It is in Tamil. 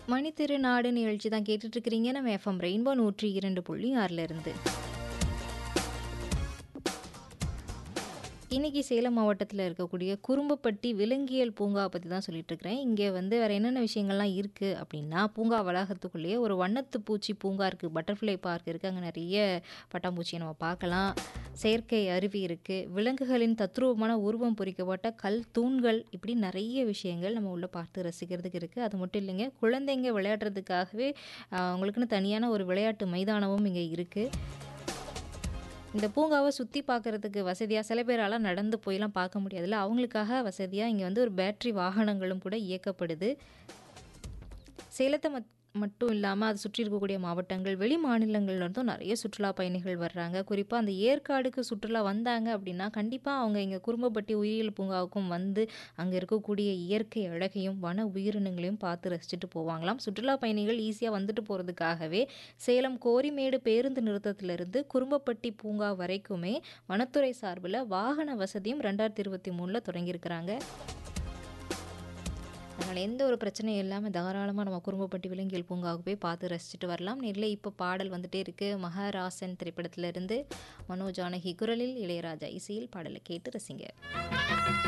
மணித்திரு நாடு நிகழ்ச்சி தான் கேட்டுட்டு இருக்கிறீங்க நம்ம எஃப்எம் ரெயின்போ நூற்றி இரண்டு புள்ளி ஆறுல இருந்து இன்னைக்கு சேலம் மாவட்டத்தில் இருக்கக்கூடிய குறும்பப்பட்டி விலங்கியல் பூங்கா பற்றி தான் சொல்லிட்டு இருக்கிறேன் இங்கே வந்து வேறு என்னென்ன விஷயங்கள்லாம் இருக்குது அப்படின்னா பூங்கா வளாகத்துக்குள்ளேயே ஒரு வண்ணத்து பூச்சி பூங்கா இருக்குது பட்டர்ஃப்ளை பார்க் இருக்குது அங்கே நிறைய பட்டாம்பூச்சியை நம்ம பார்க்கலாம் செயற்கை அருவி இருக்குது விலங்குகளின் தத்ரூபமான உருவம் பொறிக்கப்பட்ட கல் தூண்கள் இப்படி நிறைய விஷயங்கள் நம்ம உள்ளே பார்த்து ரசிக்கிறதுக்கு இருக்குது அது மட்டும் இல்லைங்க குழந்தைங்க விளையாடுறதுக்காகவே ஆஹ், அவங்களுக்குன்னு தனியான ஒரு விளையாட்டு மைதானமும் இங்கே இருக்குது இந்த பூங்காவை சுற்றி பார்க்கறதுக்கு வசதியாக சில பேரால் நடந்து போயெல்லாம் பார்க்க முடியாதுல்ல அவங்களுக்காக வசதியாக இங்கே வந்து ஒரு பேட்டரி வாகனங்களும் கூட இயக்கப்படுது சேலத்தை மட் மட்டும் இல்லாமல் அது சுற்றி இருக்கக்கூடிய மாவட்டங்கள் வெளி மாநிலங்கள்லேருந்தும் நிறைய சுற்றுலா பயணிகள் வர்றாங்க குறிப்பாக அந்த ஏற்காடுக்கு சுற்றுலா வந்தாங்க அப்படின்னா கண்டிப்பாக அவங்க இங்கே குறும்பப்பட்டி உயிரியல் பூங்காவுக்கும் வந்து அங்கே இருக்கக்கூடிய இயற்கை அழகையும் வன உயிரினங்களையும் பார்த்து ரசிச்சுட்டு போவாங்களாம் சுற்றுலா பயணிகள் ஈஸியாக வந்துட்டு போகிறதுக்காகவே சேலம் கோரிமேடு பேருந்து நிறுத்தத்திலிருந்து குறும்பப்பட்டி பூங்கா வரைக்குமே வனத்துறை சார்பில் வாகன வசதியும் ரெண்டாயிரத்தி இருபத்தி மூணில் தொடங்கியிருக்கிறாங்க அதனால் எந்த ஒரு பிரச்சனையும் இல்லாமல் தாராளமாக நம்ம குறும்பப்பட்டி விலங்கியல் பூங்காவுக்கு போய் பார்த்து ரசிச்சுட்டு வரலாம் நேரில் இப்போ பாடல் வந்துட்டே இருக்குது மகாராசன் திரைப்படத்திலிருந்து மனோ ஜானகி குரலில் இளையராஜா இசையில் பாடலை கேட்டு ரசிங்க